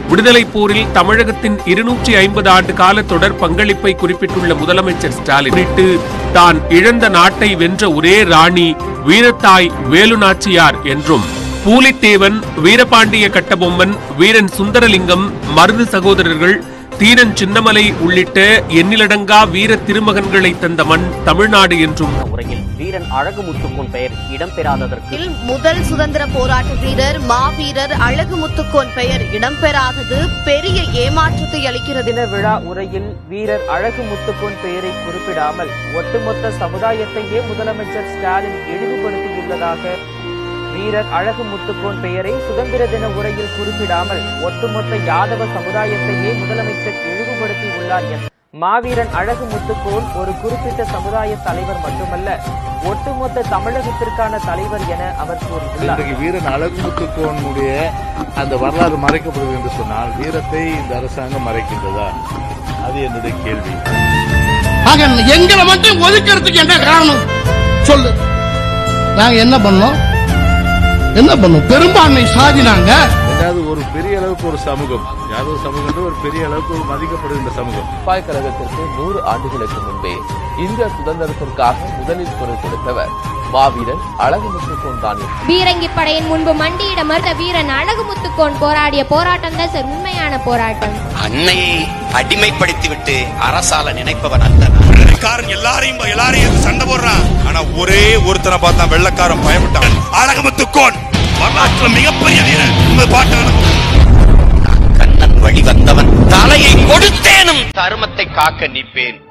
விடுதலைப் போரில் தமிழகத்தின் இருநூற்றி ஐம்பது ஆண்டு கால தொடர் பங்களிப்பை குறிப்பிட்டுள்ள முதலமைச்சர் ஸ்டாலின் குறித்து தான் இழந்த நாட்டை வென்ற ஒரே ராணி வீரத்தாய் வேலுநாச்சியார் என்றும் பூலித்தேவன் வீரபாண்டிய கட்டபொம்மன் வீரன் சுந்தரலிங்கம் மருது சகோதரர்கள் தீரன் சின்னமலை உள்ளிட்ட எண்ணிலடங்கா வீர திருமகன்களை தந்த மண் தமிழ்நாடு என்றும் உரையில் வீரன் அழகுமுத்துக்குன் பெயர் இடம்பெறாததற்கு இல் முதல் சுதந்திர போராட்ட வீரர் மாவீரர் அழகுமுத்துக்கோன் பெயர் இடம்பெறாதது பெரிய ஏமாற்றத்தை அளிக்கிறது தின விழா உரையில் வீரர் அழகு முத்துக்கோன் பெயரை குறிப்பிடாமல் ஒட்டுமொத்த சமுதாயத்தையே முதலமைச்சர் ஸ்டாலின் இழிவுபடுத்தியுள்ளதாக வீரர் அழகு முத்துக்கோன் பெயரை சுதந்திர தின உரையில் குறிப்பிடாமல் ஒட்டுமொத்த யாதவ சமுதாயத்தையே முதலமைச்சர் இழிவுபடுத்தியுள்ளார் என மாவீரன் அழகு முத்துக்கோன் ஒரு குறிப்பிட்ட சமுதாய தலைவர் மட்டுமல்ல ஒட்டுமொத்த தமிழகத்திற்கான தலைவர் என அவர் கூறியுள்ளார் இன்றைக்கு வீரன் அழகுமுத்துக்கோனுடைய அந்த வரலாறு மறைக்கப்படுது என்று சொன்னால் வீரத்தை இந்த அரசாங்கம் மறைக்கின்றதா அது என்னுடைய கேள்வி ஆக எங்களை மட்டும் ஒதுக்கிறதுக்கு என்ன காரணம் சொல்லு நாங்க என்ன பண்ணோம் என்ன பண்ணோம் பெரும்பான்மை சாதி நாங்க ரெண்டாவது ஒரு பெரிய அளவுக்கு ஒரு சமூகம் யாதவ சமூகம் ஒரு பெரிய அளவுக்கு ஒரு மதிக்கப்படுகின்ற சமூகம் சிப்பாய் கழகத்திற்கு நூறு ஆண்டுகளுக்கு முன்பே இந்திய சுதந்திரத்திற்காக முதலில் குரல் கொடுத்தவர் மாவீரன் அழகுமுத்துக்கோன் தான் என்று பீரங்கி படையின் முன்பு மண்டியிட மறுத்த வீரன் அழகுமுத்துக்கோன் போராடிய போராட்டம் தான் சார் உண்மையான போராட்டம் அன்னையை அடிமைப்படுத்திவிட்டு அரசால நினைப்பவன் அல்ல வெள்ளைக்காரன் எல்லாரையும் எல்லாரையும் சண்டை போடுறான் ஆனா ஒரே ஒருத்தனை பார்த்தா வெள்ளக்காரன் பயப்பட்டான் அழகமுத்துக்கோன் வரலாற்றுல மிகப்பெரிய வீரன் இந்த பாட்டான கண்ணன் வழி வந்தவன் தலையை கொடுத்தேனும் தருமத்தை காக்க நிற்பேன்